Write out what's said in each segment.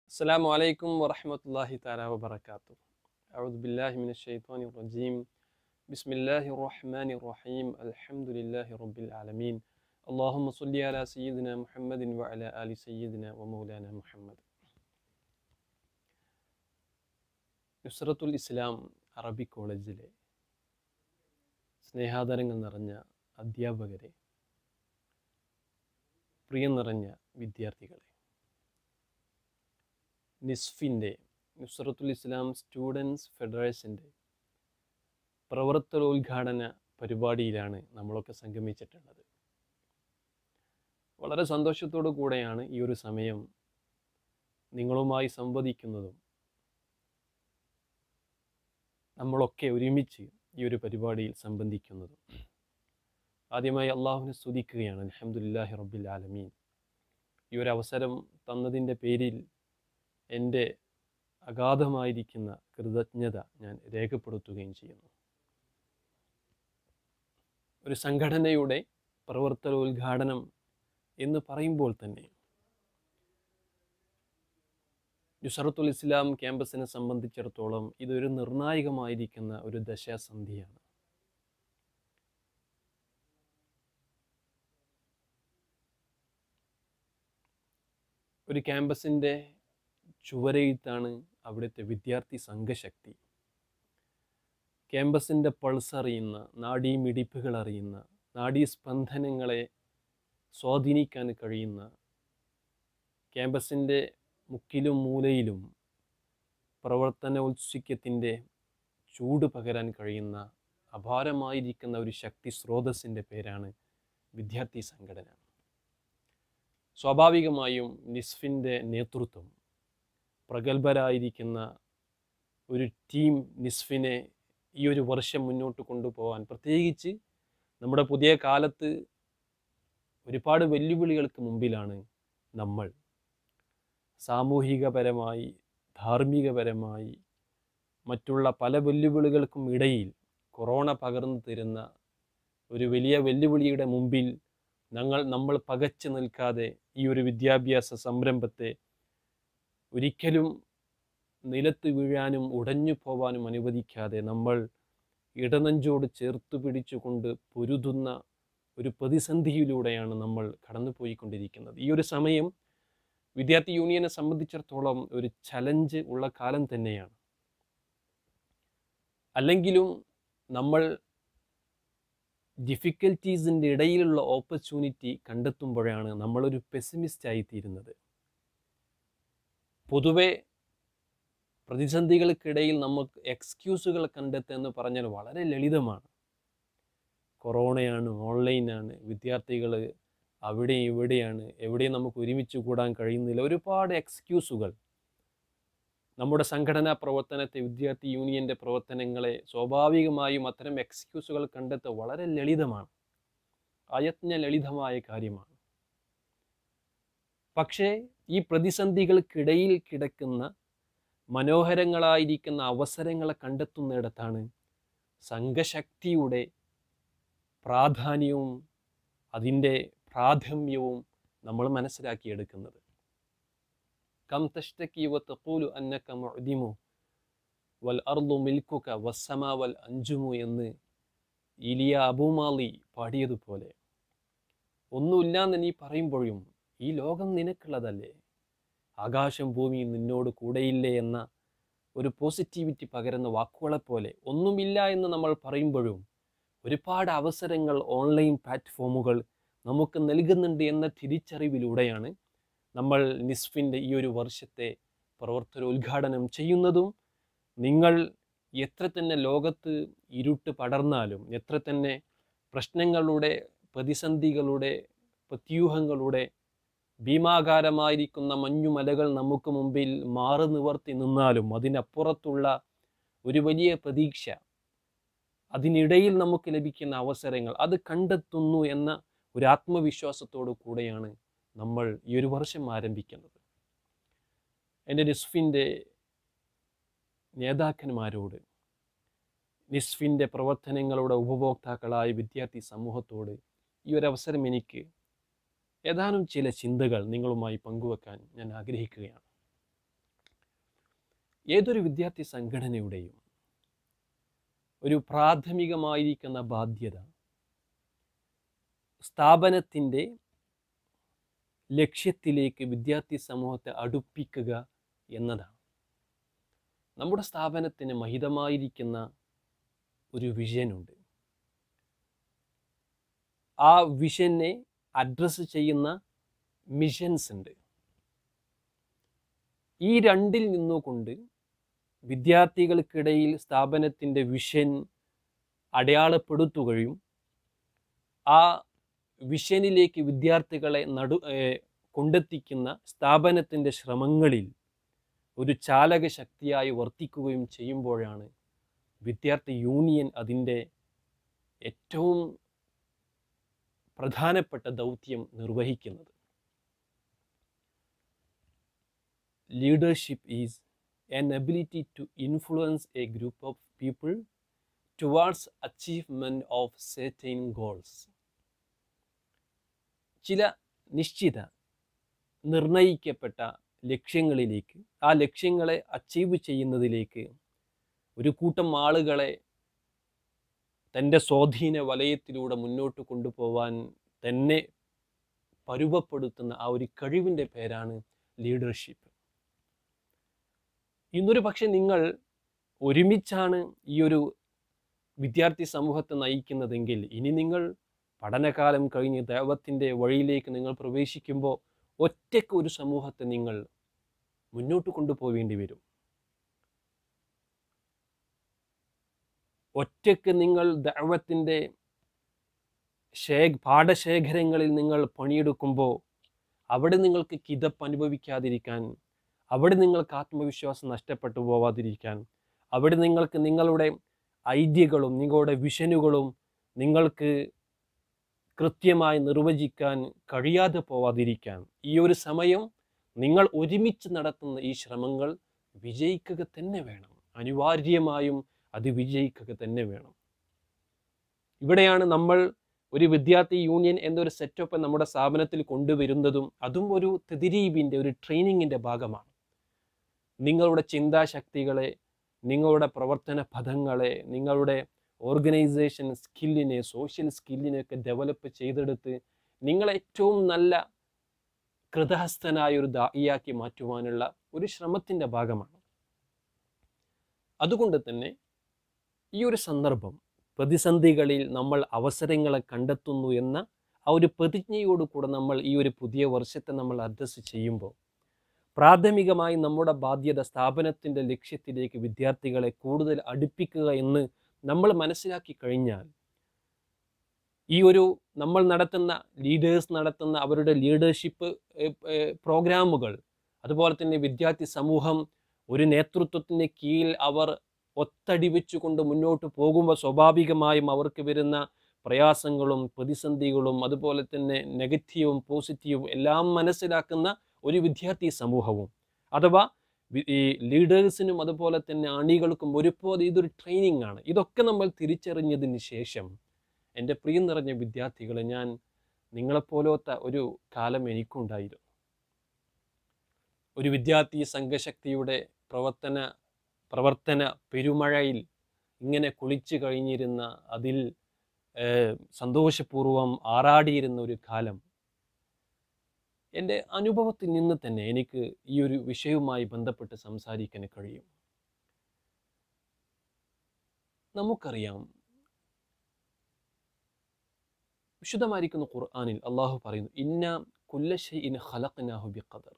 السلام عليكم ورحمة الله تعالى وبركاته أعوذ بالله من الشيطان الرجيم بسم الله الرحمن الرحيم الحمد لله رب العالمين اللهم صل على سيدنا محمد وعلى آل سيدنا ومولانا محمد നുസ്രത്തുൽ ഇസ്ലാം അറബി കോളേജിലെ സ്നേഹാദരങ്ങൾ നിറഞ്ഞ അധ്യാപകരെ പ്രിയം നിറഞ്ഞ വിദ്യാർത്ഥികളെ നിസ്ഫിൻ്റെ നുസ്രത്തുൽ ഇസ്ലാം സ്റ്റുഡൻസ് ഫെഡറേഷൻ്റെ പ്രവർത്തനോദ്ഘാടന പരിപാടിയിലാണ് നമ്മളൊക്കെ സംഗമിച്ചിട്ടുള്ളത് വളരെ സന്തോഷത്തോടു കൂടെയാണ് ഈ ഒരു സമയം നിങ്ങളുമായി സംവദിക്കുന്നതും നമ്മളൊക്കെ ഒരുമിച്ച് ഈ ഒരു പരിപാടിയിൽ സംബന്ധിക്കുന്നതും ആദ്യമായി അള്ളാഹുവിനെ സ്തുതിക്കുകയാണ് അലഹമുല്ലാഹി റബ്ബിൽ ആലമീൻ ഈ ഒരു അവസരം തന്നതിൻ്റെ പേരിൽ എൻ്റെ അഗാധമായിരിക്കുന്ന കൃതജ്ഞത ഞാൻ രേഖപ്പെടുത്തുകയും ചെയ്യുന്നു ഒരു സംഘടനയുടെ പ്രവർത്തനോദ്ഘാടനം എന്ന് പറയുമ്പോൾ തന്നെ നുസറത്തുൽ ഇസ്ലാം ക്യാമ്പസിനെ സംബന്ധിച്ചിടത്തോളം ഇതൊരു നിർണായകമായിരിക്കുന്ന ഒരു ദശാസന്ധിയാണ് ഒരു ക്യാമ്പസിൻ്റെ ചുവരെഴുത്താണ് അവിടുത്തെ വിദ്യാർത്ഥി സംഘശക്തി ക്യാമ്പസിൻ്റെ പൾസ് അറിയുന്ന നാഡീമിടിപ്പുകൾ അറിയുന്ന നാഡീസ്പന്ദനങ്ങളെ സ്വാധീനിക്കാൻ കഴിയുന്ന ക്യാമ്പസിൻ്റെ മുക്കിലും മൂലയിലും പ്രവർത്തനോത്സുക്യത്തിൻ്റെ ചൂട് പകരാൻ കഴിയുന്ന അപാരമായിരിക്കുന്ന ഒരു ശക്തി സ്രോതസ്സിൻ്റെ പേരാണ് വിദ്യാർത്ഥി സംഘടന സ്വാഭാവികമായും നിസ്ഫിൻ്റെ നേതൃത്വം പ്രഗത്ഭരായിരിക്കുന്ന ഒരു ടീം നിസ്ഫിനെ ഈ ഒരു വർഷം മുന്നോട്ട് കൊണ്ടുപോകാൻ പ്രത്യേകിച്ച് നമ്മുടെ പുതിയ കാലത്ത് ഒരുപാട് വെല്ലുവിളികൾക്ക് മുമ്പിലാണ് നമ്മൾ സാമൂഹികപരമായി ധാർമ്മികപരമായി മറ്റുള്ള പല വെല്ലുവിളികൾക്കും ഇടയിൽ കൊറോണ പകർന്നു തരുന്ന ഒരു വലിയ വെല്ലുവിളിയുടെ മുമ്പിൽ ഞങ്ങൾ നമ്മൾ പകച്ചു നിൽക്കാതെ ഈ ഒരു വിദ്യാഭ്യാസ സംരംഭത്തെ ഒരിക്കലും നിലത്ത് വീഴാനും ഉടഞ്ഞു പോവാനും അനുവദിക്കാതെ നമ്മൾ ഇടനെഞ്ചോട് ചേർത്ത് പിടിച്ചുകൊണ്ട് പൊരുതുന്ന ഒരു പ്രതിസന്ധിയിലൂടെയാണ് നമ്മൾ കടന്നുപോയിക്കൊണ്ടിരിക്കുന്നത് ഈ ഒരു സമയം വിദ്യാർത്ഥി യൂണിയനെ സംബന്ധിച്ചിടത്തോളം ഒരു ചലഞ്ച് ഉള്ള കാലം തന്നെയാണ് അല്ലെങ്കിലും നമ്മൾ ഡിഫിക്കൽറ്റീസിൻ്റെ ഇടയിലുള്ള ഓപ്പർച്യൂണിറ്റി കണ്ടെത്തുമ്പോഴാണ് നമ്മളൊരു പെസിമിസ്റ്റ് ആയിത്തീരുന്നത് പൊതുവെ പ്രതിസന്ധികൾക്കിടയിൽ നമുക്ക് എക്സ്ക്യൂസുകൾ കണ്ടെത്തുക എന്ന് പറഞ്ഞാൽ വളരെ ലളിതമാണ് കൊറോണയാണ് ഓൺലൈനാണ് വിദ്യാർത്ഥികൾ അവിടെ ഇവിടെയാണ് എവിടെയും നമുക്ക് ഒരുമിച്ച് കൂടാൻ കഴിയുന്നില്ല ഒരുപാട് എക്സ്ക്യൂസുകൾ നമ്മുടെ സംഘടനാ പ്രവർത്തനത്തെ വിദ്യാർത്ഥി യൂണിയൻ്റെ പ്രവർത്തനങ്ങളെ സ്വാഭാവികമായും അത്തരം എക്സ്ക്യൂസുകൾ കണ്ടെത്തുക വളരെ ലളിതമാണ് അയത്ന ലളിതമായ കാര്യമാണ് പക്ഷേ ഈ പ്രതിസന്ധികൾക്കിടയിൽ കിടക്കുന്ന മനോഹരങ്ങളായിരിക്കുന്ന അവസരങ്ങളെ കണ്ടെത്തുന്നിടത്താണ് സംഘശക്തിയുടെ പ്രാധാന്യവും അതിൻ്റെ പ്രാഥമ്യവും നമ്മൾ മനസ്സിലാക്കിയെടുക്കുന്നത് കം തഷ്തക്കി വ തഖൂലു അന്നക മുഅ്ദിമു വൽ അർദു മിൽക്കുക വസ്സമാ വൽ അഞ്ചുമു എന്ന് ഇലിയ അബൂമാലി പാടിയതുപോലെ ഒന്നുമില്ലാന്ന് നീ പറയുമ്പോഴും ഈ ലോകം നിനക്കുള്ളതല്ലേ ആകാശം ഭൂമിയും നിന്നോട് കൂടെയില്ലേ എന്ന ഒരു പോസിറ്റിവിറ്റി പകരുന്ന വാക്കുകളെപ്പോലെ ഒന്നുമില്ല എന്ന് നമ്മൾ പറയുമ്പോഴും ഒരുപാട് അവസരങ്ങൾ ഓൺലൈൻ പ്ലാറ്റ്ഫോമുകൾ നമുക്ക് നൽകുന്നുണ്ട് എന്ന തിരിച്ചറിവിലൂടെയാണ് നമ്മൾ നിസ്ഫിൻ്റെ ഈ ഒരു വർഷത്തെ പ്രവർത്തനോദ്ഘാടനം ചെയ്യുന്നതും നിങ്ങൾ എത്ര തന്നെ ലോകത്ത് ഇരുട്ട് പടർന്നാലും എത്ര തന്നെ പ്രശ്നങ്ങളുടെ പ്രതിസന്ധികളുടെ പ്രത്യൂഹങ്ങളുടെ ഭീമാകാരമായിരിക്കുന്ന മഞ്ഞുമലകൾ നമുക്ക് മുമ്പിൽ മാറി നിവർത്തി നിന്നാലും അതിനപ്പുറത്തുള്ള ഒരു വലിയ പ്രതീക്ഷ അതിനിടയിൽ നമുക്ക് ലഭിക്കുന്ന അവസരങ്ങൾ അത് കണ്ടെത്തുന്നു എന്ന ഒരു ആത്മവിശ്വാസത്തോടു കൂടെയാണ് നമ്മൾ ഈ ഒരു വർഷം ആരംഭിക്കുന്നത് എൻ്റെ നിസ്ഫിൻ്റെ നേതാക്കന്മാരോട് നിസ്ഫിൻ്റെ പ്രവർത്തനങ്ങളുടെ ഉപഭോക്താക്കളായ വിദ്യാർത്ഥി സമൂഹത്തോട് ഈ ഒരു അവസരം എനിക്ക് ഏതാനും ചില ചിന്തകൾ നിങ്ങളുമായി പങ്കുവെക്കാൻ ഞാൻ ആഗ്രഹിക്കുകയാണ് ഏതൊരു വിദ്യാർത്ഥി സംഘടനയുടെയും ഒരു പ്രാഥമികമായിരിക്കുന്ന ബാധ്യത സ്ഥാപനത്തിൻ്റെ ലക്ഷ്യത്തിലേക്ക് വിദ്യാർത്ഥി സമൂഹത്തെ അടുപ്പിക്കുക എന്നതാണ് നമ്മുടെ സ്ഥാപനത്തിന് മഹിതമായിരിക്കുന്ന ഒരു വിഷനുണ്ട് ആ വിഷനെ അഡ്രസ്സ് ചെയ്യുന്ന മിഷൻസ് ഉണ്ട് ഈ രണ്ടിൽ നിന്നുകൊണ്ട് വിദ്യാർത്ഥികൾക്കിടയിൽ സ്ഥാപനത്തിൻ്റെ വിഷൻ അടയാളപ്പെടുത്തുകയും ആ വിഷനിലേക്ക് വിദ്യാർത്ഥികളെ നടു ഏർ കൊണ്ടെത്തിക്കുന്ന സ്ഥാപനത്തിൻ്റെ ശ്രമങ്ങളിൽ ഒരു ചാലക ശക്തിയായി വർത്തിക്കുകയും ചെയ്യുമ്പോഴാണ് വിദ്യാർത്ഥി യൂണിയൻ അതിൻ്റെ ഏറ്റവും പ്രധാനപ്പെട്ട ദൗത്യം നിർവഹിക്കുന്നത് leadership is an ability to influence a group of people towards achievement of certain goals ചില നിശ്ചിത നിർണയിക്കപ്പെട്ട ലക്ഷ്യങ്ങളിലേക്ക് ആ ലക്ഷ്യങ്ങളെ അച്ചീവ് ചെയ്യുന്നതിലേക്ക് ഒരു കൂട്ടം ആളുകളെ തൻ്റെ സ്വാധീന വലയത്തിലൂടെ മുന്നോട്ട് കൊണ്ടുപോകാൻ തന്നെ പരുവപ്പെടുത്തുന്ന ആ ഒരു കഴിവിൻ്റെ പേരാണ് ലീഡർഷിപ്പ് ഇന്നൊരു പക്ഷെ നിങ്ങൾ ഒരുമിച്ചാണ് ഈ ഒരു വിദ്യാർത്ഥി സമൂഹത്തെ നയിക്കുന്നതെങ്കിൽ ഇനി നിങ്ങൾ പഠനകാലം കഴിഞ്ഞ് ദൈവത്തിൻ്റെ വഴിയിലേക്ക് നിങ്ങൾ പ്രവേശിക്കുമ്പോൾ ഒറ്റയ്ക്ക് ഒരു സമൂഹത്തെ നിങ്ങൾ മുന്നോട്ട് കൊണ്ടുപോവേണ്ടി വരും ഒറ്റയ്ക്ക് നിങ്ങൾ ദൈവത്തിൻ്റെ ശേ പാഠശേഖരങ്ങളിൽ നിങ്ങൾ പണിയെടുക്കുമ്പോൾ അവിടെ നിങ്ങൾക്ക് കിതപ്പ് അനുഭവിക്കാതിരിക്കാൻ അവിടെ നിങ്ങൾക്ക് ആത്മവിശ്വാസം നഷ്ടപ്പെട്ടു പോവാതിരിക്കാൻ അവിടെ നിങ്ങൾക്ക് നിങ്ങളുടെ ഐഡിയകളും നിങ്ങളുടെ വിഷനുകളും നിങ്ങൾക്ക് കൃത്യമായി നിർവചിക്കാൻ കഴിയാതെ പോവാതിരിക്കാൻ ഈ ഒരു സമയം നിങ്ങൾ ഒരുമിച്ച് നടത്തുന്ന ഈ ശ്രമങ്ങൾ വിജയിക്കുക തന്നെ വേണം അനിവാര്യമായും അത് വിജയിക്കുക തന്നെ വേണം ഇവിടെയാണ് നമ്മൾ ഒരു വിദ്യാർത്ഥി യൂണിയൻ എന്നൊരു സെറ്റപ്പ് നമ്മുടെ സ്ഥാപനത്തിൽ കൊണ്ടുവരുന്നതും അതും ഒരു തെതിരീബിൻ്റെ ഒരു ട്രെയിനിങ്ങിൻ്റെ ഭാഗമാണ് നിങ്ങളുടെ ചിന്താശക്തികളെ നിങ്ങളുടെ പ്രവർത്തന പദങ്ങളെ നിങ്ങളുടെ ഓർഗനൈസേഷൻ സ്കില്ലിനെ സോഷ്യൽ സ്കില്ലിനെയൊക്കെ ഡെവലപ്പ് ചെയ്തെടുത്ത് നിങ്ങളെ ഏറ്റവും നല്ല കൃതഹസ്ഥനായ ഒരു ദായിയാക്കി മാറ്റുവാനുള്ള ഒരു ശ്രമത്തിൻ്റെ ഭാഗമാണ് അതുകൊണ്ട് തന്നെ ഈ ഒരു സന്ദർഭം പ്രതിസന്ധികളിൽ നമ്മൾ അവസരങ്ങളെ കണ്ടെത്തുന്നു എന്ന ആ ഒരു പ്രതിജ്ഞയോട് കൂടെ നമ്മൾ ഈ ഒരു പുതിയ വർഷത്തെ നമ്മൾ അഡ്രസ്സ് ചെയ്യുമ്പോൾ പ്രാഥമികമായി നമ്മുടെ ബാധ്യത സ്ഥാപനത്തിൻ്റെ ലക്ഷ്യത്തിലേക്ക് വിദ്യാർത്ഥികളെ കൂടുതൽ അടുപ്പിക്കുക എന്ന് നമ്മൾ മനസ്സിലാക്കി കഴിഞ്ഞാൽ ഈ ഒരു നമ്മൾ നടത്തുന്ന ലീഡേഴ്സ് നടത്തുന്ന അവരുടെ ലീഡർഷിപ്പ് പ്രോഗ്രാമുകൾ അതുപോലെ തന്നെ വിദ്യാർത്ഥി സമൂഹം ഒരു നേതൃത്വത്തിൻ്റെ കീഴിൽ അവർ ഒത്തടി വെച്ചുകൊണ്ട് മുന്നോട്ട് പോകുമ്പോൾ സ്വാഭാവികമായും അവർക്ക് വരുന്ന പ്രയാസങ്ങളും പ്രതിസന്ധികളും അതുപോലെ തന്നെ നെഗറ്റീവും പോസിറ്റീവും എല്ലാം മനസ്സിലാക്കുന്ന ഒരു വിദ്യാർത്ഥി സമൂഹവും അഥവാ വി- ഈ ലീഡേഴ്സിനും അതുപോലെ തന്നെ അണികൾക്കും ഒരുപോലെ ഇതൊരു ട്രെയിനിങ് ആണ് ഇതൊക്കെ നമ്മൾ തിരിച്ചറിഞ്ഞതിന് ശേഷം എൻ്റെ പ്രിയം നിറഞ്ഞ വിദ്യാർത്ഥികളെ ഞാൻ നിങ്ങളെപ്പോലത്തെ ഒരു കാലം എനിക്കുണ്ടായിരുന്നു ഒരു വിദ്യാർത്ഥി സംഘശക്തിയുടെ പ്രവർത്തന പ്രവർത്തന പെരുമഴയിൽ ഇങ്ങനെ കുളിച്ചു കഴിഞ്ഞിരുന്ന അതിൽ ഏഹ്, സന്തോഷപൂർവ്വം ആറാടിയിരുന്ന ഒരു കാലം എൻ്റെ അനുഭവത്തിൽ നിന്ന് തന്നെ എനിക്ക് ഈ ഒരു വിഷയവുമായി ബന്ധപ്പെട്ട് സംസാരിക്കാൻ കഴിയും നമുക്കറിയാം വിശുദ്ധമായിരിക്കുന്ന ഖുർആനിൽ അള്ളാഹു പറയുന്നു ഇന്ന കുല്ലശൈഇൻ ഖലഖ്നാഹു ബിഖദർ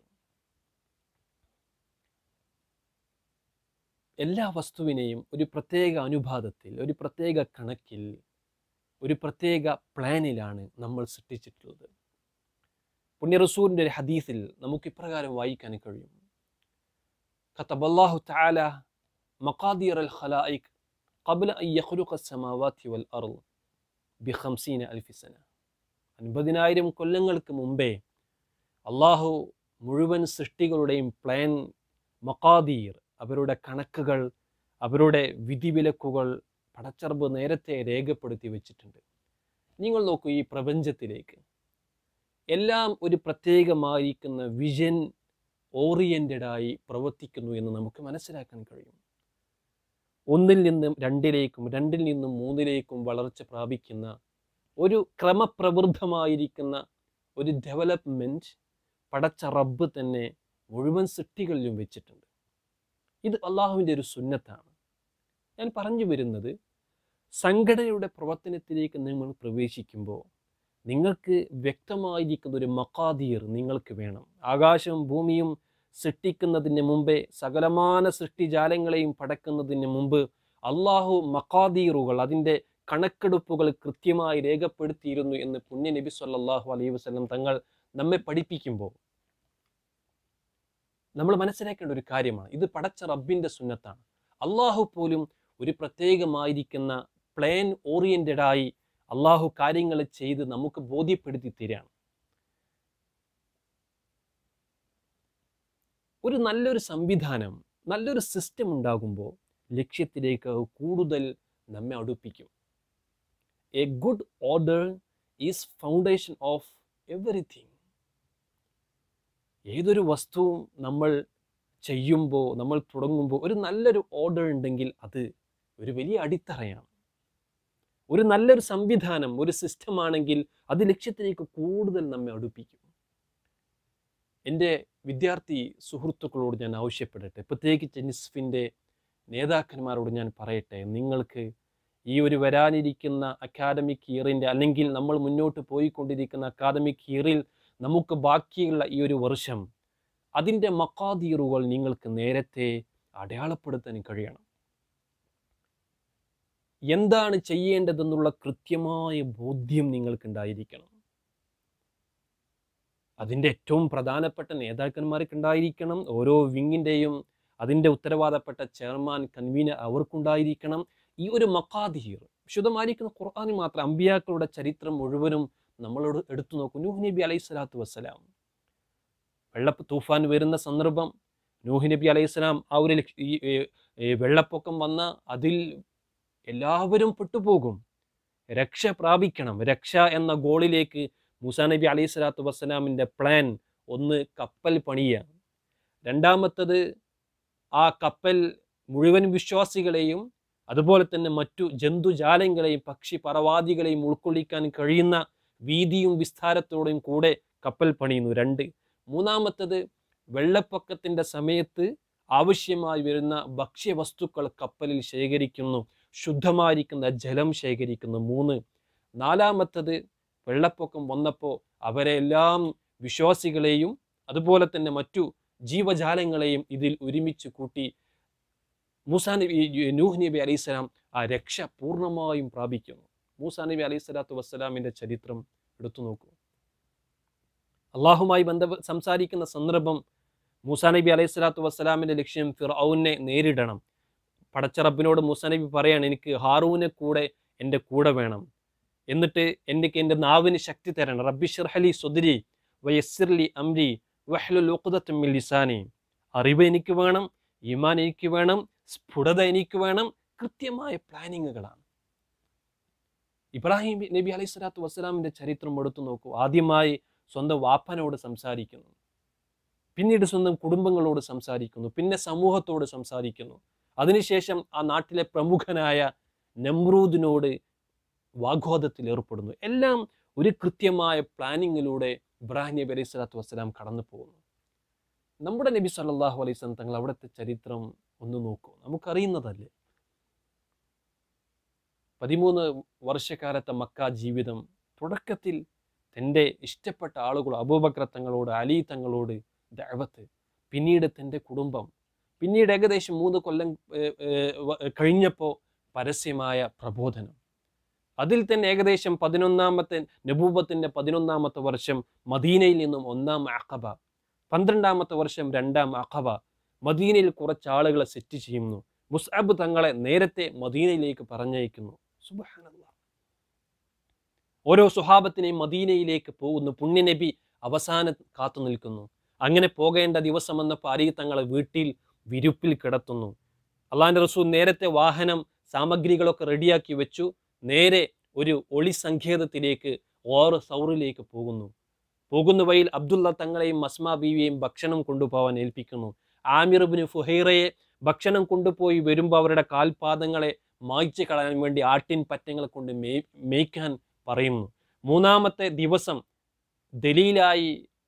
എല്ലാ വസ്തുവിനെയും ഒരു പ്രത്യേക അനുപാതത്തിൽ ഒരു പ്രത്യേക കണക്കിൽ ഒരു പ്രത്യേക പ്ലാനിലാണ് നമ്മൾ സൃഷ്ടിച്ചിട്ടുള്ളത് പുണ്യ റസൂലിൻ്റെ ഒരു ഹദീസിൽ നമുക്ക് ഇപ്രകാരം വായിക്കാൻ കഴിയും ഖത്തബല്ലാഹു തആല മഖാദിർ അൽ ഖലായിക് قبل أن يخلق السماوات والأرض بخمسين ألف سنة അൻപതിനായിരം കൊല്ലങ്ങൾക്ക് മുമ്പേ അള്ളാഹു മുഴുവൻ സൃഷ്ടികളുടെയും പ്ലാൻ മക്കാദീർ അവരുടെ കണക്കുകൾ അവരുടെ വിധിവിലക്കുകൾ പടച്ചറബ് നേരത്തെ രേഖപ്പെടുത്തി വെച്ചിട്ടുണ്ട് നിങ്ങൾ നോക്കൂ ഈ പ്രപഞ്ചത്തിലേക്ക് എല്ലാം ഒരു പ്രത്യേകമായിരിക്കുന്ന വിഷൻ ഓറിയൻറ്റഡായി പ്രവർത്തിക്കുന്നു എന്ന് നമുക്ക് മനസ്സിലാക്കാൻ കഴിയും ഒന്നിൽ നിന്നും രണ്ടിലേക്കും രണ്ടിൽ നിന്നും മൂന്നിലേക്കും വളർച്ച പ്രാപിക്കുന്ന ഒരു ക്രമപ്രവൃദ്ധമായിരിക്കുന്ന ഒരു ഡെവലപ്മെൻറ്റ് പടച്ച റബ്ബ് തന്നെ മുഴുവൻ സൃഷ്ടികളിലും വെച്ചിട്ടുണ്ട് ഇത് അള്ളാഹുവിൻ്റെ ഒരു സുന്നത്താണ് ഞാൻ പറഞ്ഞു വരുന്നത് സംഘടനയുടെ പ്രവർത്തനത്തിലേക്ക് നിങ്ങൾ പ്രവേശിക്കുമ്പോൾ നിങ്ങൾക്ക് വ്യക്തമായിരിക്കുന്ന ഒരു മക്കാദീർ നിങ്ങൾക്ക് വേണം ആകാശവും ഭൂമിയും സൃഷ്ടിക്കുന്നതിന് മുമ്പേ സകലമാന സൃഷ്ടിജാലങ്ങളെയും പടക്കുന്നതിന് മുമ്പ് അള്ളാഹു മക്കാദീറുകൾ അതിൻ്റെ കണക്കെടുപ്പുകൾ കൃത്യമായി രേഖപ്പെടുത്തിയിരുന്നു എന്ന് പുണ്യ നബി സല്ലല്ലാഹു അലൈഹി വസല്ലം തങ്ങൾ നമ്മെ പഠിപ്പിക്കുമ്പോൾ നമ്മൾ മനസ്സിലാക്കേണ്ട ഒരു കാര്യമാണ് ഇത് പടച്ച റബ്ബിൻ്റെ സുന്നത്താണ് അള്ളാഹു പോലും ഒരു പ്രത്യേകമായിരിക്കുന്ന പ്ലാൻ ഓറിയൻറ്റഡായി അള്ളാഹു കാര്യങ്ങൾ ചെയ്ത് നമുക്ക് ബോധ്യപ്പെടുത്തി തരികയാണ് ഒരു നല്ലൊരു സംവിധാനം നല്ലൊരു സിസ്റ്റം ഉണ്ടാകുമ്പോൾ ലക്ഷ്യത്തിലേക്ക് കൂടുതൽ നമ്മെ അടുപ്പിക്കും a good order is foundation of everything ഏതൊരു വസ്തുവും നമ്മൾ ചെയ്യുമ്പോൾ നമ്മൾ തുടങ്ങുമ്പോൾ ഒരു നല്ലൊരു ഓർഡർ ഉണ്ടെങ്കിൽ അത് ഒരു വലിയ അടിത്തറയാണ് ഒരു നല്ലൊരു സംവിധാനം ഒരു സിസ്റ്റമാണെങ്കിൽ അത് ലക്ഷ്യത്തിലേക്ക് കൂടുതൽ നമ്മെ അടുപ്പിക്കും എൻ്റെ വിദ്യാർത്ഥി സുഹൃത്തുക്കളോട് ഞാൻ ആവശ്യപ്പെടട്ടെ പ്രത്യേകിച്ച് നിസ്ഫിൻ്റെ നേതാക്കന്മാരോട് ഞാൻ പറയട്ടെ നിങ്ങൾക്ക് ഈ ഒരു വരാനിരിക്കുന്ന അക്കാദമിക് ഇയറിൻ്റെ അല്ലെങ്കിൽ നമ്മൾ മുന്നോട്ട് പോയിക്കൊണ്ടിരിക്കുന്ന അക്കാദമിക് ഇയറിൽ നമുക്ക് ബാക്കിയുള്ള ഈ ഒരു വർഷം അതിൻ്റെ മക്കാദീറുകൾ നിങ്ങൾക്ക് നേരത്തെ അടയാളപ്പെടുത്താൻ കഴിയണം എന്താണ് ചെയ്യേണ്ടതെന്നുള്ള കൃത്യമായ ബോധ്യം നിങ്ങൾക്കുണ്ടായിരിക്കണം അതിൻ്റെ ഏറ്റവും പ്രധാനപ്പെട്ട നേതാക്കന്മാർക്ക് ഉണ്ടായിരിക്കണം ഓരോ വിങ്ങിൻ്റെയും അതിൻ്റെ ഉത്തരവാദപ്പെട്ട ചെയർമാൻ കൺവീനർ അവർക്കുണ്ടായിരിക്കണം ഈ ഒരു മക്കാദീർ വിശുദ്ധമായിരിക്കുന്ന ഖുർആാനിൽ മാത്രം അമ്പിയാക്കളുടെ ചരിത്രം മുഴുവനും നമ്മളോട് എടുത്തു നോക്കും നൂഹ് നബി അലൈഹി സ്വലാത്തു വസ്സലാം വെള്ള തൂഫാൻ വരുന്ന സന്ദർഭം നൂഹ് നബി അലൈഹി സ്വലാം ആ ഒരു ലക്ഷ- ഈ ഈ- ഈ വെള്ളപ്പൊക്കം വന്ന അതിൽ എല്ലാവരും പെട്ടുപോകും രക്ഷ പ്രാപിക്കണം രക്ഷ എന്ന ഗോളിലേക്ക് മൂസാ നബി അലൈഹി സ്വലാത്തു വസ്സലാമിൻ്റെ പ്ലാൻ ഒന്ന് കപ്പൽ പണിയുക രണ്ടാമത്തത് ആ കപ്പൽ മുഴുവൻ വിശ്വാസികളെയും അതുപോലെ തന്നെ മറ്റു ജന്തുജാലങ്ങളെയും പക്ഷി പറവാദികളെയും ഉൾക്കൊള്ളിക്കാൻ കഴിയുന്ന വീതിയും വിസ്താരത്തോടെയും കൂടെ കപ്പൽ പണിയുന്നു രണ്ട് മൂന്നാമത്തത് വെള്ളപ്പൊക്കത്തിൻ്റെ സമയത്ത് ആവശ്യമായി വരുന്ന ഭക്ഷ്യവസ്തുക്കൾ കപ്പലിൽ ശേഖരിക്കുന്നു ശുദ്ധമായിരിക്കുന്ന ജലം ശേഖരിക്കുന്നു മൂന്ന് നാലാമത്തത് വെള്ളപ്പൊക്കം വന്നപ്പോൾ അവരെ എല്ലാം വിശ്വാസികളെയും അതുപോലെ തന്നെ മറ്റു ജീവജാലങ്ങളെയും ഇതിൽ ഒരുമിച്ച് കൂട്ടി മൂസാ നബി നൂഹ് നബി അലൈഹിസ്സലാം ആ രക്ഷ പൂർണ്ണമായും പ്രാപിക്കുന്നു മൂസാ നബി അലൈഹി സ്വലാത്തു വസ്സലാമിൻ്റെ ചരിത്രം എടുത്തു നോക്കൂ അള്ളാഹുമായി ബന്ധ സംസാരിക്കുന്ന സന്ദർഭം മൂസാ നബി അലൈഹി സ്വലാത്തു വസ്സലാമിൻ്റെ ലക്ഷ്യം ഫിറൌനെ നേരിടണം പടച്ചറബിനോട് മൂസാ നബി പറയാണ് എനിക്ക് ഹാറൂനെ കൂടെ എൻ്റെ കൂടെ വേണം എന്നിട്ട് എനിക്ക് എൻ്റെ നാവിന് ശക്തി തരണം റബ്ബി ഷിർഹലി സുദരി വയസ്സിർലി അംരി വഹ്ലുൽ ഉഖ്ദത്തും മിൻ ലിസാനി അറിവ് എനിക്ക് വേണം ഈമാൻ എനിക്ക് വേണം സ്ഫുടത എനിക്ക് വേണം കൃത്യമായ പ്ലാനിങ്ങുകളാണ് ഇബ്രാഹിം നബി അലൈഹി സ്വലാത്തു വസ്സലാമിൻ്റെ ചരിത്രം എടുത്തു നോക്കൂ ആദ്യമായി സ്വന്തം വാപ്പനോട് സംസാരിക്കുന്നു പിന്നീട് സ്വന്തം കുടുംബങ്ങളോട് സംസാരിക്കുന്നു പിന്നെ സമൂഹത്തോട് സംസാരിക്കുന്നു അതിനുശേഷം ആ നാട്ടിലെ പ്രമുഖനായ നമ്രൂദിനോട് വാഗ്വാദത്തിൽ ഏർപ്പെടുന്നു എല്ലാം ഒരു കൃത്യമായ പ്ലാനിങ്ങിലൂടെ ഇബ്രാഹിം നബി അലൈഹി സ്വലാത്തു വസ്സലാം കടന്നു പോകുന്നു നമ്മുടെ നബി സല്ലല്ലാഹു അലൈഹി വസല്ലം തങ്ങൾ അവിടുത്തെ ചരിത്രം ഒന്ന് നോക്കൂ നമുക്കറിയുന്നതല്ലേ പതിമൂന്ന് വർഷക്കാലത്തെ മക്ക ജീവിതം തുടക്കത്തിൽ തൻ്റെ ഇഷ്ടപ്പെട്ട ആളുകൾ അബൂബക്കർ തങ്ങളോട് അലി തങ്ങളോട് ദഅവത്ത് പിന്നീട് തൻ്റെ കുടുംബം പിന്നീട് ഏകദേശം മൂന്ന് കൊല്ലം ഏർ, ഏർ, വ- കഴിഞ്ഞപ്പോൾ പരസ്യമായ പ്രബോധനം അതിൽ തന്നെ ഏകദേശം പതിനൊന്നാമത്തെ നബൂബത്തിൻ്റെ പതിനൊന്നാമത്തെ വർഷം മദീനയിൽ നിന്നും ഒന്നാം അഖബ പന്ത്രണ്ടാമത്തെ വർഷം രണ്ടാം അഖബ മദീനയിൽ കുറച്ച് ആളുകളെ സെറ്റ് ചെയ്യുന്നു മുസ്അബ് തങ്ങളെ നേരത്തെ മദീനയിലേക്ക് പറഞ്ഞയക്കുന്നു സുബ്ഹാനല്ലാഹ് ഓരോ സുഹാബത്തിനെയും മദീനയിലേക്ക് പോകുന്നു പുണ്യനബി അവസാനം കാത്തു നിൽക്കുന്നു അങ്ങനെ പോകേണ്ട ദിവസം വന്നപ്പോൾ അലി തങ്ങളെ വീട്ടിൽ വിരുപ്പിൽ കിടത്തുന്നു അള്ളാഹിൻ്റെ റസൂൽ നേരത്തെ വാഹനം സാമഗ്രികളൊക്കെ റെഡിയാക്കി വെച്ചു നേരെ ഒരു ഒളി സങ്കേതത്തിലേക്ക് ഓർ സൗറിലേക്ക് പോകുന്നു പോകുന്ന വഴിയിൽ അബ്ദുള്ള തങ്ങളെയും മസ്മ ബീവിയെയും ഭക്ഷണം കൊണ്ടുപോകാൻ ഏൽപ്പിക്കുന്നു ആമിർബിന് ഫുഹൈറയെ ഭക്ഷണം കൊണ്ടുപോയി വരുമ്പോൾ അവരുടെ കാൽപാദങ്ങളെ മായ്ച്ചു കളയാൻ വേണ്ടി ആട്ടിൻ പറ്റങ്ങളെ കൊണ്ട് മേ മേയ്ക്കാൻ പറയുന്നു മൂന്നാമത്തെ ദിവസം ദലീലായി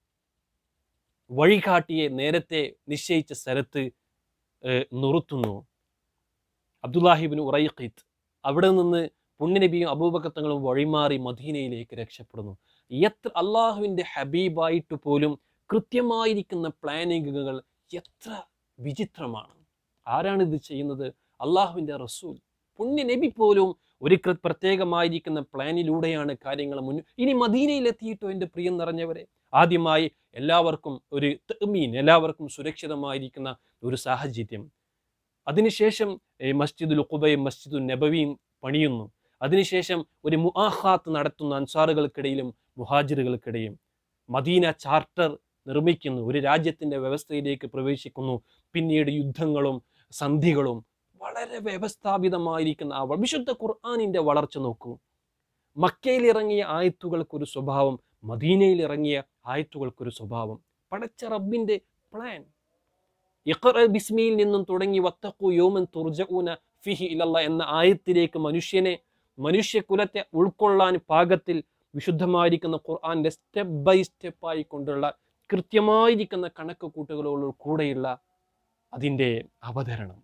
വഴികാട്ടിയെ നേരത്തെ നിശ്ചയിച്ച സ്ഥലത്ത് ഏഹ്, നിർത്തുന്നു അബ്ദുല്ലാഹിബിൻ ഉറൈഖീത്ത് അവിടെ നിന്ന് പുണ്യനബിയും അബൂബക്കത്തങ്ങളും വഴിമാറി മദീനയിലേക്ക് രക്ഷപ്പെടുന്നു എത്ര അള്ളാഹുവിൻ്റെ ഹബീബായിട്ട് പോലും കൃത്യമായിരിക്കുന്ന പ്ലാനിങ്ങുകൾ എത്ര വിചിത്രമാണ് ആരാണ് ഇത് ചെയ്യുന്നത് അള്ളാഹുവിൻ്റെ റസൂൽ പുണ്യ നബി പോലും ഒരു കൃ- പ്രത്യേകമായിരിക്കുന്ന പ്ലാനിലൂടെയാണ് കാര്യങ്ങൾ മുൻ ഇനി മദീനയിലെത്തിയിട്ടോ എൻ്റെ പ്രിയം നിറഞ്ഞവരെ ആദ്യമായി എല്ലാവർക്കും ഒരു തമീൻ എല്ലാവർക്കും സുരക്ഷിതമായിരിക്കുന്ന ഒരു സാഹചര്യം അതിനുശേഷം ഏ, മസ്ജിദുൽ ഖുബയും മസ്ജിദുൽ നബവിയും പണിയുന്നു അതിനുശേഷം ഒരു മുആഹാത്ത് നടത്തുന്ന അൻസാറുകൾക്കിടയിലും മുഹാജിറുകൾക്കിടയും മദീന ചാർട്ടർ നിർമ്മിക്കുന്നു ഒരു രാജ്യത്തിൻ്റെ വ്യവസ്ഥയിലേക്ക് പ്രവേശിക്കുന്നു പിന്നീട് യുദ്ധങ്ങളും സന്ധികളും വളരെ വ്യവസ്ഥാപിതമായിരിക്കുന്ന ആ വ- വിശുദ്ധ ഖുർആാനിൻ്റെ വളർച്ച നോക്കൂ മക്കയിൽ ഇറങ്ങിയ ആയത്തുകൾക്കൊരു സ്വഭാവം മദീനയിൽ ഇറങ്ങിയ ആയത്തുകൾക്കൊരു സ്വഭാവം പടച്ച റബ്ബിൻ്റെ പ്ലാൻ ഇഖ്റ ബിസ്മിയിൽ നിന്നും തുടങ്ങി വത്തഖു യോമൻ തുർജഊന ഫിഹി ഇലല്ല എന്ന ആയത്തിലേക്ക് മനുഷ്യനെ മനുഷ്യകുലത്തെ ഉൾക്കൊള്ളാൻ പാകത്തിൽ വിശുദ്ധമായിരിക്കുന്ന ഖുർആന്റെ സ്റ്റെപ്പ് ബൈ സ്റ്റെപ്പ് ആയി കൊണ്ടുള്ള കൃത്യമായിരിക്കുന്ന കണക്ക് കൂട്ടുകളോട് കൂടെയുള്ള അതിൻ്റെ അവതരണം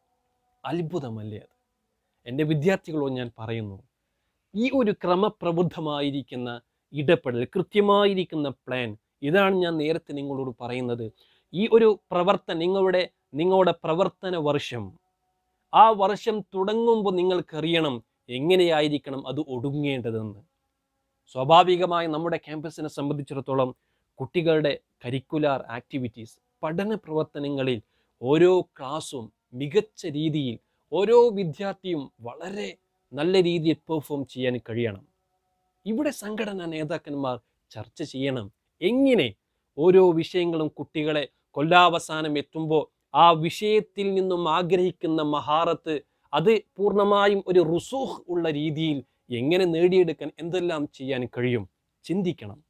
അത്ഭുതമല്ലേ അത് എൻ്റെ വിദ്യാർത്ഥികളോട് ഞാൻ പറയുന്നു ഈ ഒരു ക്രമപ്രബുദ്ധമായിരിക്കുന്ന ഇടപെടൽ കൃത്യമായിരിക്കുന്ന പ്ലാൻ ഇതാണ് ഞാൻ നേരത്തെ നിങ്ങളോട് പറയുന്നത് ഈ ഒരു പ്രവർത്തനം നിങ്ങളുടെ നിങ്ങളുടെ പ്രവർത്തന വർഷം ആ വർഷം തുടങ്ങുമ്പോൾ നിങ്ങൾക്കറിയണം എങ്ങനെയായിരിക്കണം അത് ഒടുങ്ങേണ്ടതെന്ന് സ്വാഭാവികമായി നമ്മുടെ ക്യാമ്പസിനെ സംബന്ധിച്ചിടത്തോളം കുട്ടികളുടെ കരിക്കുലാർ ആക്ടിവിറ്റീസ് പഠന പ്രവർത്തനങ്ങളിൽ ഓരോ ക്ലാസ്സും മികച്ച രീതിയിൽ ഓരോ വിദ്യാർത്ഥിയും വളരെ നല്ല രീതിയിൽ പെർഫോം ചെയ്യാൻ കഴിയണം ഇവിടെ സംഘടനാ നേതാക്കന്മാർ ചർച്ച ചെയ്യണം എങ്ങനെ ഓരോ വിഷയങ്ങളും കുട്ടികളെ കൊല്ലാവസാനം എത്തുമ്പോൾ ആ വിഷയത്തിൽ നിന്നും ആഗ്രഹിക്കുന്ന മഹാറത്ത് അത് പൂർണ്ണമായും ഒരു റുസൂഹ് ഉള്ള രീതിയിൽ എങ്ങനെ നേടിയെടുക്കാൻ എന്തെല്ലാം ചെയ്യാൻ കഴിയും ചിന്തിക്കണം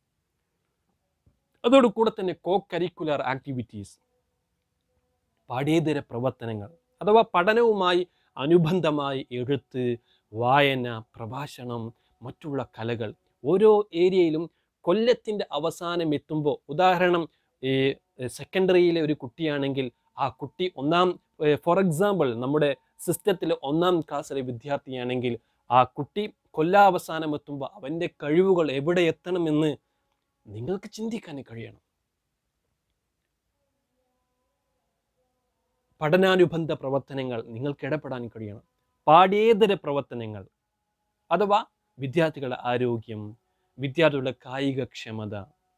അതോടുകൂടെ തന്നെ കോ കരിക്കുലർ ആക്ടിവിറ്റീസ് പാഠ്യേതര പ്രവർത്തനങ്ങൾ അഥവാ പഠനവുമായി അനുബന്ധമായി എഴുത്ത് വായന പ്രഭാഷണം മറ്റുള്ള കലകൾ ഓരോ ഏരിയയിലും കൊല്ലത്തിൻ്റെ അവസാനം എത്തുമ്പോൾ ഉദാഹരണം ഈ സെക്കൻഡറിയിലെ ഒരു കുട്ടിയാണെങ്കിൽ ആ കുട്ടി ഒന്നാം ഫോർ എക്സാമ്പിൾ നമ്മുടെ സിസ്റ്റത്തിൽ ഒന്നാം ക്ലാസ്സിലെ വിദ്യാർത്ഥിയാണെങ്കിൽ ആ കുട്ടി കൊല്ലാവസാനം എത്തുമ്പോൾ അവൻ്റെ കഴിവുകൾ എവിടെ എത്തണമെന്ന് നിങ്ങൾക്ക് ചിന്തിക്കാൻ കഴിയണം പഠനാനുബന്ധ പ്രവർത്തനങ്ങൾ നിങ്ങൾക്ക് ഇടപെടാൻ കഴിയണം പാഠ്യേതര പ്രവർത്തനങ്ങൾ അഥവാ വിദ്യാർത്ഥികളുടെ ആരോഗ്യം വിദ്യാർത്ഥികളുടെ കായികക്ഷമത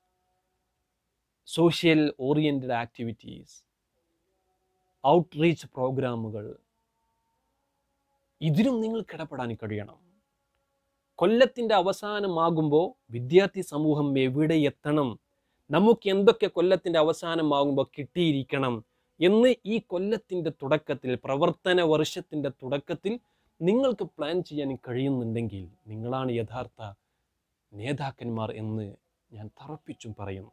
സോഷ്യൽ ഓറിയൻറ്റഡ് ആക്ടിവിറ്റീസ് ഔട്ട്റീച്ച് പ്രോഗ്രാമുകൾ ഇതിനും നിങ്ങൾക്ക് ഇടപെടാൻ കഴിയണം കൊല്ലത്തിൻ്റെ അവസാനമാകുമ്പോൾ വിദ്യാർത്ഥി സമൂഹം എവിടെ എത്തണം നമുക്ക് എന്തൊക്കെ കൊല്ലത്തിൻ്റെ അവസാനമാകുമ്പോൾ കിട്ടിയിരിക്കണം എന്ന് ഈ കൊല്ലത്തിൻ്റെ തുടക്കത്തിൽ പ്രവർത്തന വർഷത്തിൻ്റെ തുടക്കത്തിൽ നിങ്ങൾക്ക് പ്ലാൻ ചെയ്യാൻ കഴിയുന്നുണ്ടെങ്കിൽ നിങ്ങളാണ് യഥാർത്ഥ നേതാക്കന്മാർ എന്ന് ഞാൻ തറപ്പിച്ചും പറയുന്നു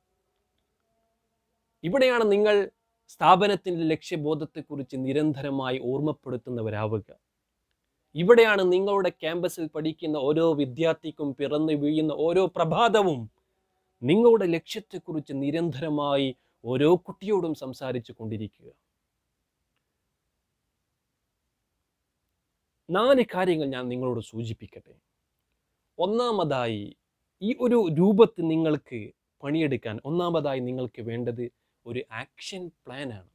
ഇവിടെയാണ് നിങ്ങൾ സ്ഥാപനത്തിൻ്റെ ലക്ഷ്യബോധത്തെക്കുറിച്ച് നിരന്തരമായി ഓർമ്മപ്പെടുത്തുന്നവരാവുക ഇവിടെയാണ് നിങ്ങളുടെ ക്യാമ്പസിൽ പഠിക്കുന്ന ഓരോ വിദ്യാർത്ഥിക്കും പിറന്നു വീഴുന്ന ഓരോ പ്രഭാതവും നിങ്ങളുടെ ലക്ഷ്യത്തെക്കുറിച്ച് നിരന്തരമായി ഓരോ കുട്ടിയോടും സംസാരിച്ചു കൊണ്ടിരിക്കുക നാല് കാര്യങ്ങൾ ഞാൻ നിങ്ങളോട് സൂചിപ്പിക്കട്ടെ ഒന്നാമതായി ഈ ഒരു രൂപത്തിൽ നിങ്ങൾക്ക് പണിയെടുക്കാൻ ഒന്നാമതായി നിങ്ങൾക്ക് വേണ്ടത് ഒരു ആക്ഷൻ പ്ലാനാണ്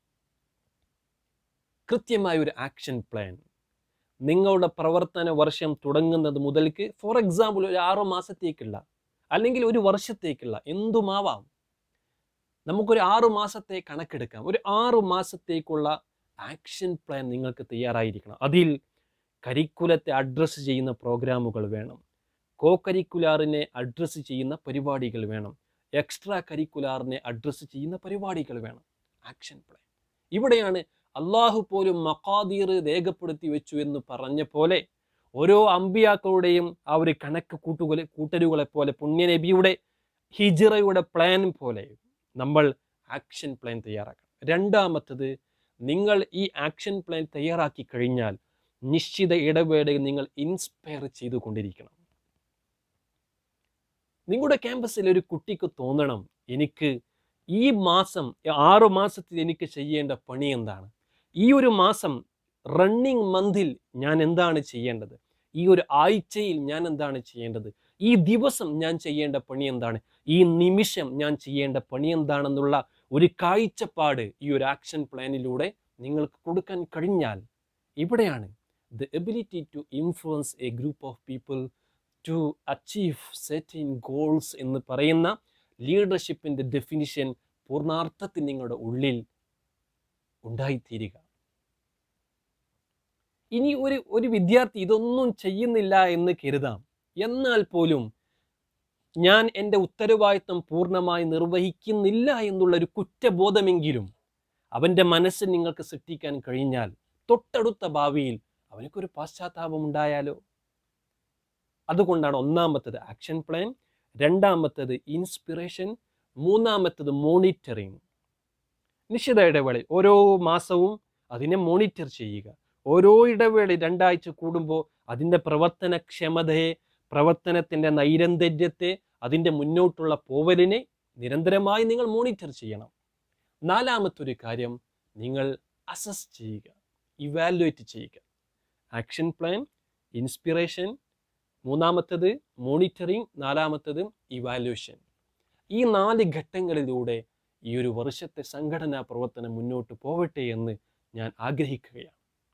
കൃത്യമായ ഒരു ആക്ഷൻ പ്ലാൻ നിങ്ങളുടെ പ്രവർത്തന വർഷം തുടങ്ങുന്നത് മുതൽക്ക് ഫോർ എക്സാമ്പിൾ ഒരു ആറു മാസത്തേക്കുള്ള അല്ലെങ്കിൽ ഒരു വർഷത്തേക്കുള്ള എന്തുമാവാം നമുക്കൊരു ആറു മാസത്തെ കണക്കെടുക്കാം ഒരു ആറു മാസത്തേക്കുള്ള ആക്ഷൻ പ്ലാൻ നിങ്ങൾക്ക് തയ്യാറായിരിക്കണം അതിൽ കരിക്കുലത്തെ അഡ്രസ്സ് ചെയ്യുന്ന പ്രോഗ്രാമുകൾ വേണം കോ കരിക്കുലാറിനെ അഡ്രസ്സ് ചെയ്യുന്ന പരിപാടികൾ വേണം എക്സ്ട്രാ കരിക്കുലാറിനെ അഡ്രസ്സ് ചെയ്യുന്ന പരിപാടികൾ വേണം ആക്ഷൻ പ്ലാൻ ഇവിടെയാണ് അള്ളാഹു പോലും മക്കാദീർ രേഖപ്പെടുത്തി വെച്ചു എന്ന് പറഞ്ഞ പോലെ ഓരോ അമ്പിയാക്കളുടെയും ആ ഒരു കണക്ക് കൂട്ടുകളെ കൂട്ടരുകളെ പോലെ പുണ്യനബിയുടെ ഹിജിറയുടെ പ്ലാൻ പോലെ നമ്മൾ ആക്ഷൻ പ്ലാൻ തയ്യാറാക്കണം രണ്ടാമത്തത് നിങ്ങൾ ഈ ആക്ഷൻ പ്ലാൻ തയ്യാറാക്കി കഴിഞ്ഞാൽ നിശ്ചിത ഇടവേളയിൽ നിങ്ങൾ ഇൻസ്പയർ ചെയ്തുകൊണ്ടിരിക്കണം നിങ്ങളുടെ ക്യാമ്പസിൽ ഒരു കുട്ടിക്ക് തോന്നണം എനിക്ക് ഈ മാസം ആറു മാസത്തിൽ എനിക്ക് ചെയ്യേണ്ട പണി എന്താണ് ഈ ഒരു മാസം റണ്ണിങ് മന്തിൽ ഞാൻ എന്താണ് ചെയ്യേണ്ടത് ഈ ഒരു ആഴ്ചയിൽ ഞാൻ എന്താണ് ചെയ്യേണ്ടത് ഈ ദിവസം ഞാൻ ചെയ്യേണ്ട പണി എന്താണ് ഈ നിമിഷം ഞാൻ ചെയ്യേണ്ട പണി എന്താണെന്നുള്ള ഒരു കാഴ്ചപ്പാട് ഈ ഒരു ആക്ഷൻ പ്ലാനിലൂടെ നിങ്ങൾക്ക് കൊടുക്കാൻ കഴിഞ്ഞാൽ ഇവിടെയാണ് the ability to influence a group of people to achieve set goals എന്ന് പറയുന്ന ലീഡർഷിപ്പിൻ്റെ ഡെഫിനിഷൻ പൂർണ്ണാർത്ഥത്തിൽ നിങ്ങളുടെ ഉള്ളിൽ ഉണ്ടായിത്തീരുക ഇനി ഒരു ഒരു വിദ്യാർത്ഥി ഇതൊന്നും ചെയ്യുന്നില്ല എന്ന് കരുതാം എന്നാൽ പോലും ഞാൻ എൻ്റെ ഉത്തരവാദിത്തം പൂർണ്ണമായി നിർവഹിക്കുന്നില്ല എന്നുള്ള ഒരു കുറ്റബോധമെങ്കിലും അവൻ്റെ മനസ്സിൽ നിങ്ങൾക്ക് സൃഷ്ടിക്കാൻ കഴിഞ്ഞാൽ തൊട്ടടുത്ത ഭാവിയിൽ അവനക്കൊരു പാശ്ചാത്താപം ഉണ്ടായാലോ അതുകൊണ്ടാണ് ഒന്നാമത്തത് ആക്ഷൻ പ്ലാൻ രണ്ടാമത്തത് ഇൻസ്പിറേഷൻ മൂന്നാമത്തത് മോണിറ്ററിങ് നിശ്ചിത ഇടവേളയിൽ ഓരോ മാസവും അതിനെ മോണിറ്റർ ചെയ്യുക ഓരോ ഇടവേളയിൽ രണ്ടാഴ്ച കൂടുമ്പോൾ അതിൻ്റെ പ്രവർത്തനക്ഷമതയെ പ്രവർത്തനത്തിൻ്റെ നൈരന്തര്യത്തെ അതിൻ്റെ മുന്നോട്ടുള്ള പോവലിനെ നിരന്തരമായി നിങ്ങൾ മോണിറ്റർ ചെയ്യണം നാലാമത്തൊരു കാര്യം നിങ്ങൾ അസസ് ചെയ്യുക ഇവാലുവേറ്റ് ചെയ്യുക ആക്ഷൻ പ്ലാൻ ഇൻസ്പിറേഷൻ മൂന്നാമത്തത് മോണിറ്ററിങ് നാലാമത്തത് ഇവാലുവേഷൻ ഈ നാല് ഘട്ടങ്ങളിലൂടെ ഈ ഒരു വർഷത്തെ സംഘടനാ പ്രവർത്തനം മുന്നോട്ട് പോവട്ടെ എന്ന് ഞാൻ ആഗ്രഹിക്കുകയാണ്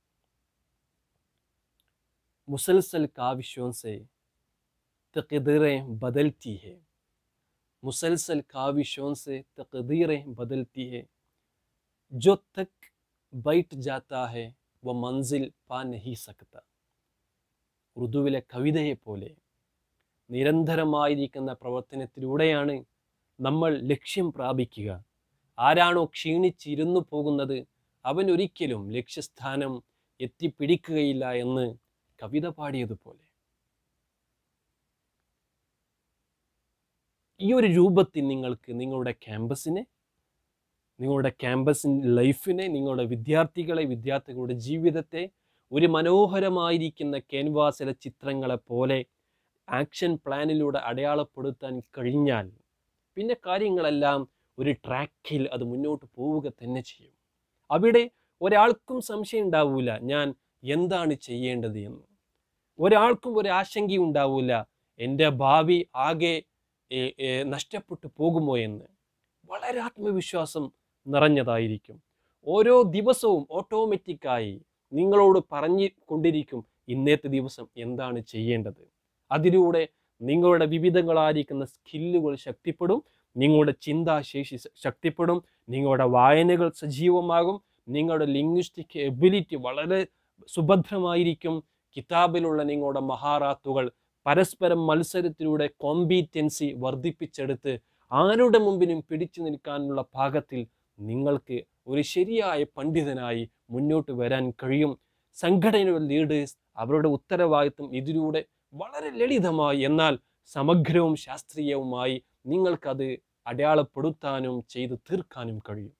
मुसलसल काविशों से तकदीरें बदलती है मुसलसल काविशों से तकदीरें बदलती है जो तक बैठ जाता है वह मंजिल पा नहीं सकता ഉറുദുവിലെ കവിതയെ പോലെ നിരന്തരമായിരിക്കുന്ന പ്രവർത്തനത്തിലൂടെയാണ് നമ്മൾ ലക്ഷ്യം പ്രാപിക്കുക ആരാണോ ക്ഷീണിച്ചിരുന്നു പോകുന്നത് അവൻ ഒരിക്കലും ലക്ഷ്യസ്ഥാനം എത്തിപ്പിടിക്കുകയില്ല എന്ന് കവിത പാടിയതുപോലെ ഈ ഒരു രൂപത്തിൽ നിങ്ങൾക്ക് നിങ്ങളുടെ ക്യാമ്പസിനെ നിങ്ങളുടെ ക്യാമ്പസ് ലൈഫിനെ നിങ്ങളുടെ വിദ്യാർത്ഥികളെ വിദ്യാർത്ഥികളുടെ ജീവിതത്തെ ഒരു മനോഹരമായിരിക്കുന്ന ക്യാൻവാസിലെ ചിത്രങ്ങളെ പോലെ ആക്ഷൻ പ്ലാനിലൂടെ അടയാളപ്പെടുത്താൻ കഴിഞ്ഞാൽ പിന്നെ കാര്യങ്ങളെല്ലാം ഒരു ട്രാക്കിൽ അത് മുന്നോട്ട് പോവുക തന്നെ ചെയ്യും അവിടെ ഒരാൾക്കും സംശയം ഉണ്ടാവില്ല ഞാൻ എന്താണ് ചെയ്യേണ്ടത് എന്ന് ഒരാൾക്കും ഒരു ആശങ്കയും ഉണ്ടാവില്ല എൻ്റെ ഭാവി ആകെ ഏ, ഏ, നഷ്ടപ്പെട്ടു പോകുമോ എന്ന് വളരെ ആത്മവിശ്വാസം നിറഞ്ഞതായിരിക്കും ഓരോ ദിവസവും ഓട്ടോമാറ്റിക്കായി നിങ്ങളോട് പറഞ്ഞു കൊണ്ടിരിക്കും ഇന്നത്തെ ദിവസം എന്താണ് ചെയ്യേണ്ടത് അതിലൂടെ നിങ്ങളുടെ വിവിധങ്ങളായിരിക്കുന്ന സ്കില്ലുകൾ ശക്തിപ്പെടും നിങ്ങളുടെ ചിന്താശേഷി ശ- ശക്തിപ്പെടും നിങ്ങളുടെ വായനകൾ സജീവമാകും നിങ്ങളുടെ ലിംഗ്വിസ്റ്റിക് എബിലിറ്റി വളരെ സുഭദ്രമായിരിക്കും കിതാബിലുള്ള നിങ്ങളുടെ മഹാറാത്തുകൾ പരസ്പരം മത്സരത്തിലൂടെ കോമ്പീറ്റൻസി വർദ്ധിപ്പിച്ചെടുത്ത് ആരുടെ മുമ്പിലും പിടിച്ചു നിൽക്കാനുള്ള പാകത്തിൽ നിങ്ങൾക്ക് ഒരു ശരിയായ പണ്ഡിതനായി മുന്നോട്ട് വരാൻ കഴിയും സംഘടനയുടെ ലീഡേഴ്സ് അവരുടെ ഉത്തരവാദിത്വം ഇതിലൂടെ വളരെ ലളിതമായി എന്നാൽ സമഗ്രവും ശാസ്ത്രീയവുമായി നിങ്ങൾക്കത് അടയാളപ്പെടുത്താനും ചെയ്തു തീർക്കാനും കഴിയും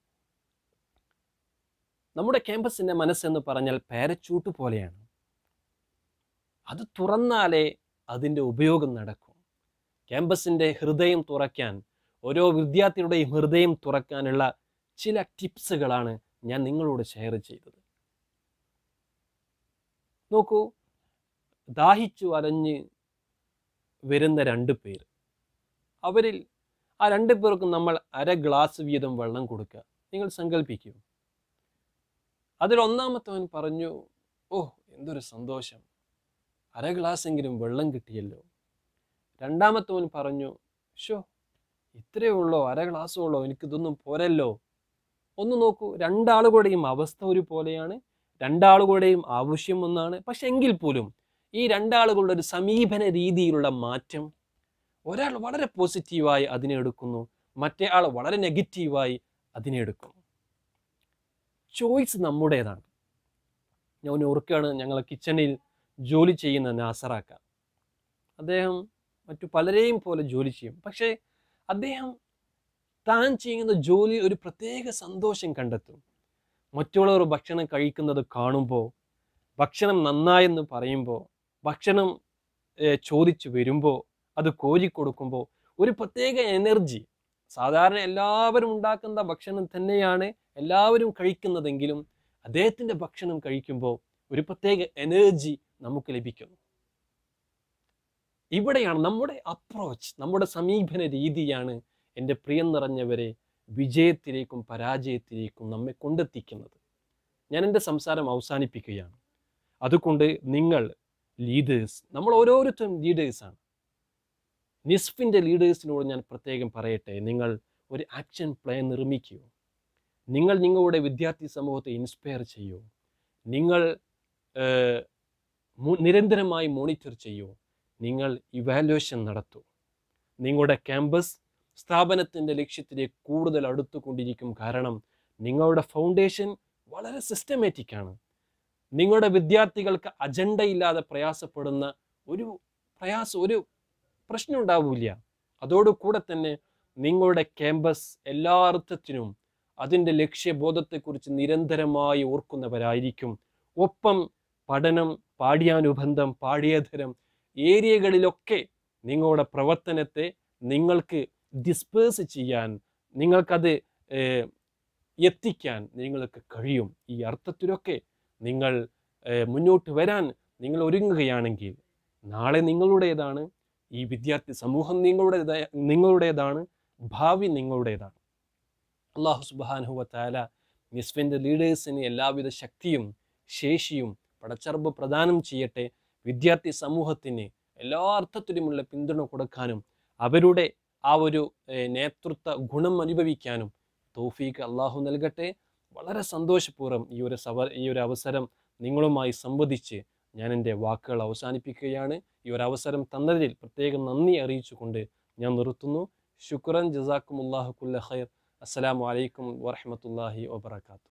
നമ്മുടെ ക്യാമ്പസിൻ്റെ മനസ്സെന്ന് പറഞ്ഞാൽ പാരച്ചൂട്ട് പോലെയാണ് അത് തുറന്നാലേ അതിൻ്റെ ഉപയോഗം നടക്കും ക്യാമ്പസിൻ്റെ ഹൃദയം തുറക്കാൻ ഓരോ വിദ്യാർത്ഥിയുടെയും ഹൃദയം തുറക്കാനുള്ള ചില ടിപ്സുകളാണ് ഞാൻ നിങ്ങളോട് ഷെയർ ചെയ്തത് നോക്കൂ ദാഹിച്ചു വലഞ്ഞ് വരുന്ന രണ്ട് പേർ അവരിൽ ആ രണ്ട് പേർക്കും നമ്മൾ അര ഗ്ലാസ് വീതം വെള്ളം കൊടുക്കുക നിങ്ങൾ സങ്കല്പിക്കൂ അതിൽ ഒന്നാമത്തവൻ പറഞ്ഞു ഓ എന്തൊരു സന്തോഷം അര ഗ്ലാസ് എങ്കിലും വെള്ളം കിട്ടിയല്ലോ രണ്ടാമത്തവൻ പറഞ്ഞു ഷോ ഇത്രയേ ഉള്ളോ അര ഗ്ലാസ് ഉള്ളോ എനിക്കിതൊന്നും പോരല്ലോ ഒന്ന് നോക്കൂ രണ്ടാളുകളുടെയും അവസ്ഥ ഒരു പോലെയാണ് രണ്ടാളുകളുടെയും ആവശ്യം ഒന്നാണ് പക്ഷെ എങ്കിൽ പോലും ഈ രണ്ടാളുകളുടെ ഒരു സമീപന രീതിയിലുള്ള മാറ്റം ഒരാൾ വളരെ പോസിറ്റീവായി അതിനെ എടുക്കുന്നു മറ്റേ ആൾ വളരെ നെഗറ്റീവായി അതിനെ എടുക്കുന്നു ചോയ്സ് നമ്മുടേതാണ് ഞാൻ ഓർക്കുകയാണ് ഞങ്ങളെ കിച്ചണിൽ ജോലി ചെയ്യുന്ന നാസറാക്ക അദ്ദേഹം മറ്റു പലരെയും പോലെ ജോലി ചെയ്യും പക്ഷേ അദ്ദേഹം താൻ ചെയ്യുന്ന ജോലി ഒരു പ്രത്യേക സന്തോഷം കണ്ടെത്തും മറ്റുള്ളവർ ഭക്ഷണം കഴിക്കുന്നത് കാണുമ്പോൾ ഭക്ഷണം നന്നായെന്ന് പറയുമ്പോൾ ഭക്ഷണം ഏർ, ചോദിച്ചു വരുമ്പോൾ അത് കോരിക്കൊടുക്കുമ്പോൾ ഒരു പ്രത്യേക എനർജി സാധാരണ എല്ലാവരും ഉണ്ടാക്കുന്ന ഭക്ഷണം തന്നെയാണ് എല്ലാവരും കഴിക്കുന്നതെങ്കിലും അദ്ദേഹത്തിൻ്റെ ഭക്ഷണം കഴിക്കുമ്പോൾ ഒരു പ്രത്യേക എനർജി നമുക്ക് ലഭിക്കുന്നു ഇവിടെയാണ് നമ്മുടെ അപ്രോച്ച് നമ്മുടെ സമീപന രീതിയാണ് എൻ്റെ പ്രിയം നിറഞ്ഞവരെ വിജയത്തിലേക്കും പരാജയത്തിലേക്കും നമ്മെ കൊണ്ടെത്തിക്കുന്നത് ഞാൻ എൻ്റെ സംസാരം അവസാനിപ്പിക്കുകയാണ് അതുകൊണ്ട് നിങ്ങൾ ലീഡേഴ്സ് നമ്മൾ ഓരോരുത്തരും ലീഡേഴ്സാണ് നിസ്ഫിൻ്റെ ലീഡേഴ്സിനോട് ഞാൻ പ്രത്യേകം പറയട്ടെ നിങ്ങൾ ഒരു ആക്ഷൻ പ്ലാൻ നിർമ്മിക്കൂ നിങ്ങൾ നിങ്ങളുടെ വിദ്യാർത്ഥി സമൂഹത്തെ ഇൻസ്പയർ ചെയ്യൂ നിങ്ങൾ ഏർ, മു- നിരന്തരമായി മോണിറ്റർ ചെയ്യൂ നിങ്ങൾ ഇവാലുവേഷൻ നടത്തൂ നിങ്ങളുടെ ക്യാമ്പസ് സ്ഥാപനത്തിൻ്റെ ലക്ഷ്യത്തിലേക്ക് കൂടുതൽ അടുത്തുകൊണ്ടിരിക്കും കാരണം നിങ്ങളുടെ ഫൗണ്ടേഷൻ വളരെ സിസ്റ്റമാറ്റിക് ആണ് നിങ്ങളുടെ വിദ്യാർത്ഥികൾക്ക് അജണ്ടയില്ലാതെ പ്രയാസപ്പെടുന്ന ഒരു പ്രയാസം ഒരു പ്രശ്നം ഉണ്ടാവില്ല അതോടുകൂടെ തന്നെ നിങ്ങളുടെ ക്യാമ്പസ് എല്ലാ അർത്ഥത്തിനും അതിൻ്റെ ലക്ഷ്യബോധത്തെക്കുറിച്ച് നിരന്തരമായി ഓർക്കുന്നവരായിരിക്കും ഒപ്പം പഠനം പാഠ്യാനുബന്ധം പാഠ്യേതരം ഏരിയകളിലൊക്കെ നിങ്ങളുടെ പ്രവർത്തനത്തെ നിങ്ങൾക്ക് ഡിസ്പേഴ്സ് ചെയ്യാൻ നിങ്ങൾക്കത് ഏർ, എത്തിക്കാൻ നിങ്ങൾക്ക് കഴിയും ഈ അർത്ഥത്തിലൊക്കെ നിങ്ങൾ ഏർ, മുന്നോട്ട് വരാൻ നിങ്ങൾ ഒരുങ്ങുകയാണെങ്കിൽ നാളെ നിങ്ങളുടേതാണ് ഈ വിദ്യാർത്ഥി സമൂഹം നിങ്ങളുടേതായ നിങ്ങളുടേതാണ് ഭാവി നിങ്ങളുടേതാണ് അള്ളാഹു സുബാനുഹുവ താല നിസ്ഫിൻ്റെ ലീഡേഴ്സിന് എല്ലാവിധ ശക്തിയും ശേഷിയും പടച്ചറബ് പ്രദാനം ചെയ്യട്ടെ വിദ്യാർത്ഥി സമൂഹത്തിന് എല്ലാ അർത്ഥത്തിലുമുള്ള പിന്തുണ കൊടുക്കാനും അവരുടെ ആ ഒരു ഏർ, നേതൃത്വ ഗുണം അനുഭവിക്കാനും തോഫീക്ക് അള്ളാഹു നൽകട്ടെ വളരെ സന്തോഷപൂർവ്വം ഈ ഒരു സവ ഈ ഒരു അവസരം നിങ്ങളുമായി സംവദിച്ച് ഞാൻ എൻ്റെ വാക്കുകൾ അവസാനിപ്പിക്കുകയാണ് ഈ ഒരു അവസരം തന്നതിൽ പ്രത്യേകം നന്ദി അറിയിച്ചുകൊണ്ട് ഞാൻ നിർത്തുന്നു ശുക്രൻ ജസാക്കും അള്ളാഹു കുല്ല ഖൈർ അസ്സലാമു അലൈക്കും വറഹമത്തല്ലാഹി വബർക്കാത്തു